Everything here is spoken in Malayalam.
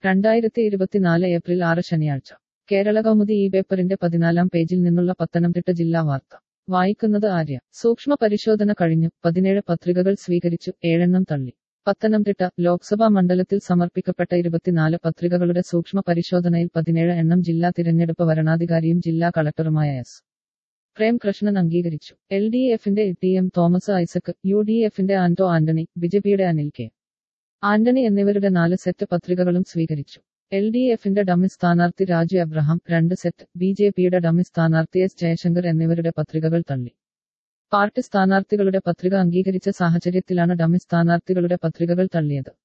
രണ്ടായിരത്തി ഇരുപത്തിനാല് ഏപ്രിൽ ആറ് ശനിയാഴ്ച കേരള കൗമുദി ഈ പേപ്പറിന്റെ പതിനാലാം പേജിൽ നിന്നുള്ള പത്തനംതിട്ട ജില്ലാ വാർത്ത വായിക്കുന്നത് ആര്യ സൂക്ഷ്മ പരിശോധന കഴിഞ്ഞു പതിനേഴ് പത്രികകൾ സ്വീകരിച്ചു ഏഴെണ്ണം തള്ളി പത്തനംതിട്ട ലോക്സഭാ മണ്ഡലത്തിൽ സമർപ്പിക്കപ്പെട്ട ഇരുപത്തിനാല് പത്രികകളുടെ സൂക്ഷ്മ പരിശോധനയിൽ പതിനേഴ് എണ്ണം ജില്ലാ തിരഞ്ഞെടുപ്പ് വരണാധികാരിയും ജില്ലാ കളക്ടറുമായ എസ് പ്രേംകൃഷ്ണൻ അംഗീകരിച്ചു എൽ ഡി എഫിന്റെ T M Thomas Isaac U D എഫിന്റെ ആന്റോ ആന്റണി ബിജെപിയുടെ അനിൽ കെ ആന്റണി എന്നിവരുടെ നാല് സെറ്റ് പത്രികകളും സ്വീകരിച്ചു എൽ ഡി എഫിന്റെ ഡമ്മി സ്ഥാനാർത്ഥി രാജു അബ്രഹാം രണ്ട് സെറ്റ് ബി ജെ പിയുടെ ഡമ്മി സ്ഥാനാർത്ഥി എസ് ജയശങ്കർ എന്നിവരുടെ പത്രികകൾ തള്ളി പാർട്ടി സ്ഥാനാർത്ഥികളുടെ പത്രിക അംഗീകരിച്ച സാഹചര്യത്തിലാണ് ഡമ്മി സ്ഥാനാർത്ഥികളുടെ പത്രികകൾ തള്ളിയത്